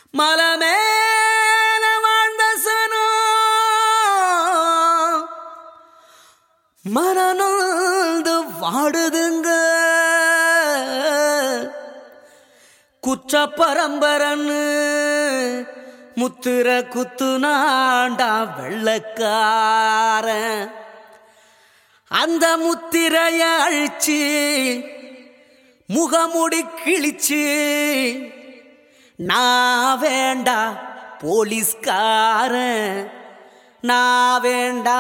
மலமேல வாழ்ந்த சனோ மனநொந்து வாடுதுங்க குற்ற பரம்பரன்னு முத்திர குத்துனாண்டா வெள்ளக்காரன் அந்த முத்திரைய அழிச்சு முகமுடி கிழிச்சு நான் வேண்டா போலீஸ்காரன் நான் வேண்டா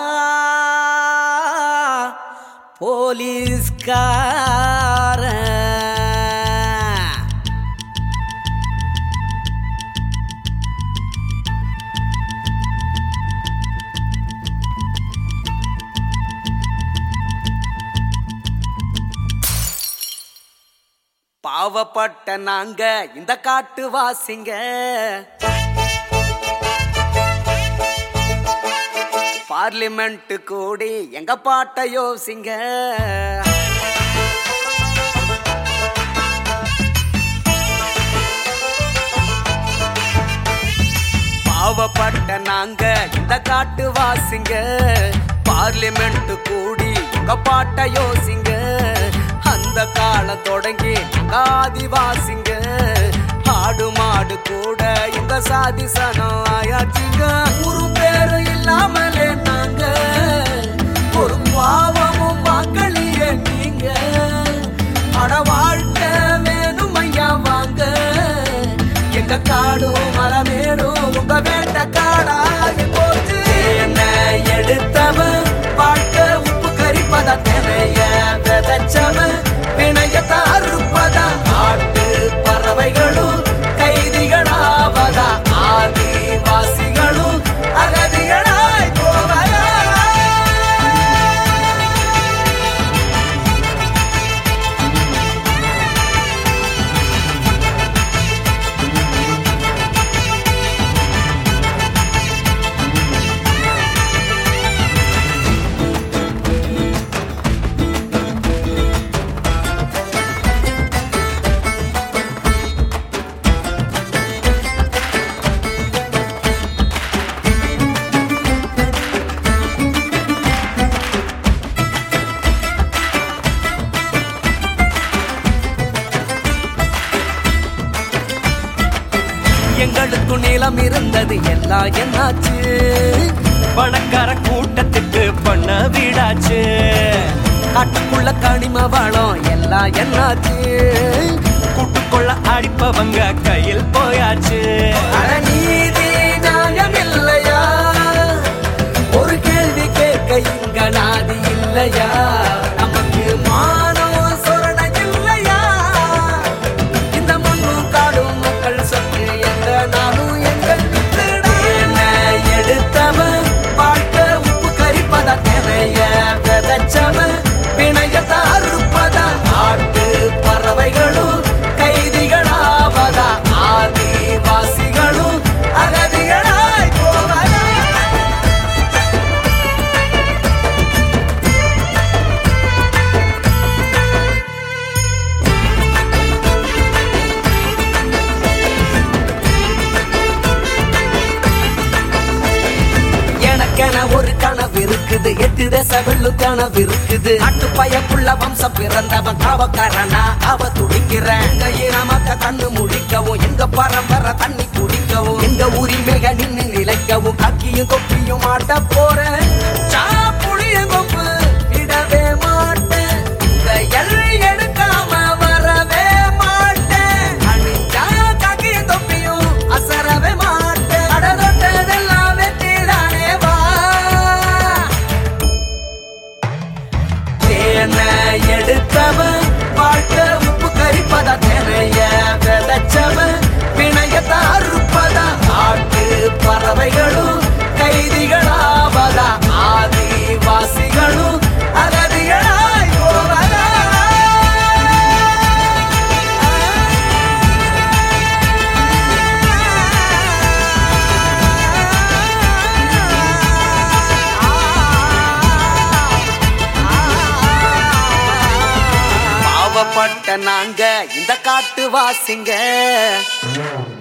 போலீஸ்காரன் பாவப்பட்ட நாங்க இந்த காட்டு வாசிங்க பார்லிமெண்ட் கூடி எங்க பாட்ட யோசிங்க பாவப்பட்ட நாங்க இந்த காட்டு வாசிங்க பார்லிமெண்ட் கூடி எங்க பாட்ட யோசிங்க அந்த காலம் தொடங்கி நாங்க ஆதிவாசிங்க ஆடு மாடு கூட இந்த சாதி சனம் ஆயாச்சுங்க ஒரு பேரு இல்லாமலே நாங்க ஒரு பாவமும் மக்களியே நீங்க அட வாழ்க்கை வேணும் ஐயா வாங்க எங்க காடும் மரமேடும் உங்க வேட்ட காடாகி போச்சு என்ன எடுத்தவன் வாழ்க்கை உப்பு கரிப்பதா தினைய விதைச்சவன் பிணையத்தை அறுப்பதா ஆட்டு பறவைகளும் கைதிகளாவதா ஆதிவாசிகளும் அகதிகளாய் போவதா எங்களுக்கு நிலம் இருந்தது எல்லாம் என்னாச்சு பணக்கார கூட்டத்துக்கு பண்ண வீடாச்சு காட்டுக்குள்ள கனிம வளம் எல்லாம் என்னாச்சு கூட்டுக்குள்ள அடிப்பவங்க கையில் போயாச்சு அட நீதி நியாயம் இல்லையா ஒரு கேள்வி கேட்க இங்க நாதி இல்லையா நமக்கு மானம் சொரண இல்லையா இந்த மண்ணும் காடும் மக்கள் சொத்து எந்த நாடும் எங்கள் வித்துடா. என்ன எடுத்தவன் வாழ்க்கை உப்பு கரிப்பதா தினைய விதைச்சவன் பிணையத்தை அறுப்பதா ஆட்டு பறவைகளும் கைதிகளாவதா ஆதிவாசிகளும் அகதிகளாய் போவதா எனக்கென ஒரு கனவு இருக்குது எட்டு தேச வெள்ளு கனவு இருக்குது அட்டு பயப்புள்ள வம்சம் பிறந்தவன் காவக்காரனா அவ துடிக்கிறேன் எங்க இனமக்க கண்ணு முழிக்கவும் எங்க பரம்பரை தண்ணி குடிக்கவும் எங்க உரிமைக நின்னு நிலைக்கவும் கக்கியும் கொக்கியும் மாட்ட போறேன் சாப்புளிய கொம்பு இடவே மாட்டேன் இந்த எல்லை எடுக்காம வரவே மாட்டேன் அணிஞ்சா கக்கியும் தொப்பியும் அசரவே மாட்டேன் அடதொட்டதெல்லாம் வெற்றிதானே வா தேன எடுத்தவன் வாழ்க்கை உப்பு கரிப்பதா தினைய விதைச்சவன் பிணையத்தை அறுப்பதா ஆட்டு பறவைகளும் கைதிகளாவதா ஆதிவாசிகளும் அகதிகளாய் போவதா பாவப்பட்ட நாங்க இந்த காட்டு வாசிங்க